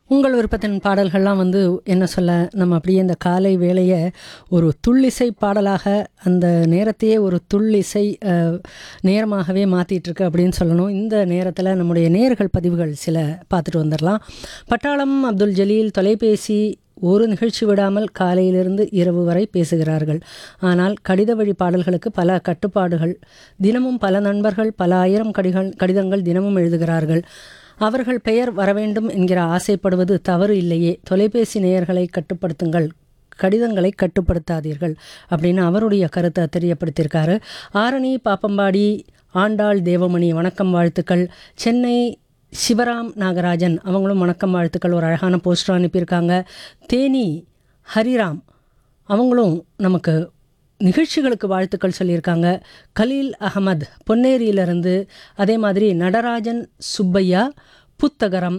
உங்கள் விருப்பத்தின் பாடல்கள்லாம் வந்து என்ன சொல்ல நம்ம அப்படியே இந்த காலை வேளையை ஒரு துள்ளிசை பாடலாக அந்த நேரத்தையே ஒரு துள்ளிசை அஹ், நேரமாகவே மாற்றிட்டு இருக்கு அப்படின்னு சொல்லணும் இந்த நேரத்தில் நம்முடைய நேர்கள் பதிவுகள் சில பார்த்துட்டு வந்துடலாம் பட்டாளம் அப்துல் ஜலீல் தொலைபேசி ஒரு நிகழ்ச்சி விடாமல் காலையிலிருந்து இரவு வரை பேசுகிறார்கள் ஆனால் கடித வழி பாடல்களுக்கு பல கட்டுப்பாடுகள் தினமும் பல நண்பர்கள் பல ஆயிரம் கடிகள் கடிதங்கள் தினமும் எழுதுகிறார்கள் அவர்கள் பெயர் வரவேண்டும் என்கிற ஆசைப்படுவது தவறு இல்லையே தொலைபேசி நேயர்களை கட்டுப்படுத்துங்கள் கடிதங்களை கட்டுப்படுத்தாதீர்கள் அப்படின்னு அவருடைய கருத்தை தெரியப்படுத்தியிருக்காரு ஆரணி பாப்பம்பாடி ஆண்டாள் தேவமணி வணக்கம் வாழ்த்துக்கள் சென்னை சிவராம் நாகராஜன் அவங்களும் வணக்கம் வாழ்த்துக்கள் ஒரு அழகான போஸ்டர் அனுப்பியிருக்காங்க தேனி ஹரிராம் அவங்களும் நமக்கு நிகழ்ச்சிகளுக்கு வாழ்த்துக்கள் சொல்லியிருக்காங்க கலீல் அகமது பொன்னேரியிலிருந்து அதே மாதிரி நடராஜன் சுப்பையா புத்தகரம்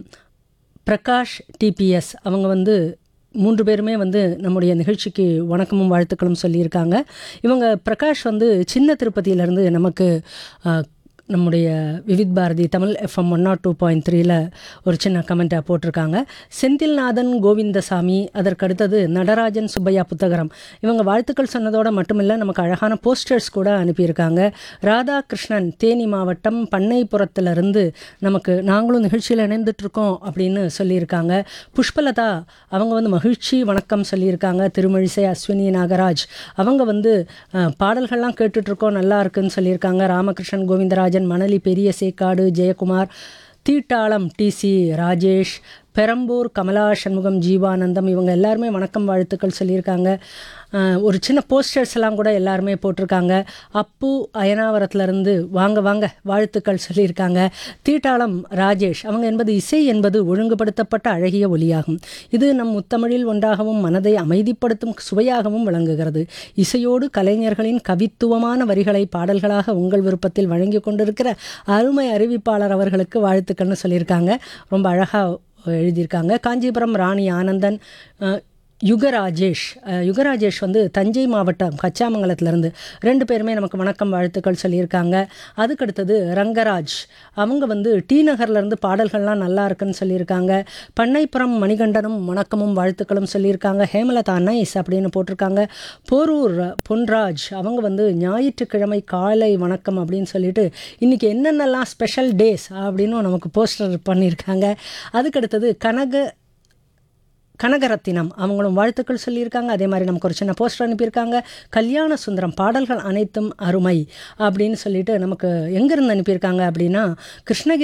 பிரகாஷ் டிபிஎஸ் அவங்க வந்து மூன்று பேருமே வந்து நம்முடைய நிகழ்ச்சிக்கு வணக்கமும் வாழ்த்துக்களும் சொல்லியிருக்காங்க இவங்க பிரகாஷ் வந்து சின்ன திருப்பதியிலேருந்து நமக்கு அஹ், நம்முடைய Vividh Bharati Tamil FM one not two point த்ரீல ஒரு சின்ன கமெண்ட்டை போட்டிருக்காங்க செந்தில்நாதன் கோவிந்தசாமி அதற்கடுத்தது நடராஜன் சுப்பையா புத்தகரம் இவங்க வாழ்த்துக்கள் சொன்னதோட மட்டுமில்லை நமக்கு அழகான போஸ்டர்ஸ் கூட அனுப்பியிருக்காங்க ராதாகிருஷ்ணன் தேனி மாவட்டம் பண்ணைப்புறத்திலிருந்து நமக்கு நாங்களும் நிகழ்ச்சியில் இணைந்துட்டுருக்கோம் அப்படின்னு சொல்லியிருக்காங்க புஷ்பலதா அவங்க வந்து மகிழ்ச்சி வணக்கம் சொல்லியிருக்காங்க திருமழிசை அஸ்வினி நாகராஜ் அவங்க வந்து அஹ், பாடல்கள்லாம் கேட்டுட்ருக்கோம் நல்லா இருக்குன்னு சொல்லியிருக்காங்க ராமகிருஷ்ணன் கோவிந்தராஜன் மணலி பெரிய சேக்காடு ஜெயக்குமார் தீட்டாளம் டிசி ராஜேஷ் பெரம்பூர் கமலா சண்முகம் ஜீவானந்தம் இவங்க எல்லாருமே வணக்கம் வாழ்த்துக்கள் சொல்லியிருக்காங்க அஹ், ஒரு சின்ன போஸ்டர்ஸ் எல்லாம் கூட எல்லாருமே போட்டிருக்காங்க அப்பு அயனாவரத்துலேருந்து வாங்க வாங்க வாழ்த்துக்கள் சொல்லியிருக்காங்க தீட்டாளம் ராஜேஷ் அவங்க என்பது இசை என்பது ஒழுங்குபடுத்தப்பட்ட அழகிய ஒலியாகும் இது நம் முத்தமிழில் ஒன்றாகவும் மனதை அமைதிப்படுத்தும் சுவையாகவும் விளங்குகிறது இசையோடு கலைஞர்களின் கவித்துவமான வரிகளை பாடல்களாக உங்கள் விருப்பத்தில் வழங்கி கொண்டிருக்கிற அருமை அறிவிப்பாளர் அவர்களுக்கு வாழ்த்துக்கள்னு சொல்லியிருக்காங்க ரொம்ப அழகாக எழுதியிருக்காங்க காஞ்சிபுரம் ராணி ஆனந்தன் அஹ், யுகராஜேஷ் அஹ், யுகராஜேஷ் வந்து தஞ்சை மாவட்டம் கச்சாமங்கலத்திலேருந்து ரெண்டு பேருமே நமக்கு வணக்கம் வாழ்த்துக்கள் சொல்லியிருக்காங்க அதுக்கடுத்தது ரங்கராஜ் அவங்க வந்து டி நகர்லேருந்து பாடல்கள்லாம் நல்லா இருக்குன்னு சொல்லியிருக்காங்க பண்ணைப்புறம் மணிகண்டனும் வணக்கமும் வாழ்த்துக்களும் சொல்லியிருக்காங்க ஹேமலதா நைஸ் அப்படின்னு போட்டிருக்காங்க போரூர் பொன்ராஜ் அவங்க வந்து ஞாயிற்றுக்கிழமை காலை வணக்கம் அப்படின்னு சொல்லிட்டு இன்றைக்கி என்னென்னலாம் ஸ்பெஷல் டேஸ் அப்படின்னு நமக்கு போஸ்டர் பண்ணியிருக்காங்க அதுக்கடுத்தது கனக கனகரத்தினம் அவங்களும் வாழ்த்துக்கள் சொல்லியிருக்காங்க அதே மாதிரி நமக்கு ஒரு சின்ன போஸ்டர் அனுப்பியிருக்காங்க கல்யாண சுந்தரம் பாடல்கள் அனைத்தும் அருமை அப்படின்னு சொல்லிட்டு நமக்கு எங்கேருந்து அனுப்பியிருக்காங்க அப்படின்னா கிருஷ்ணகிரி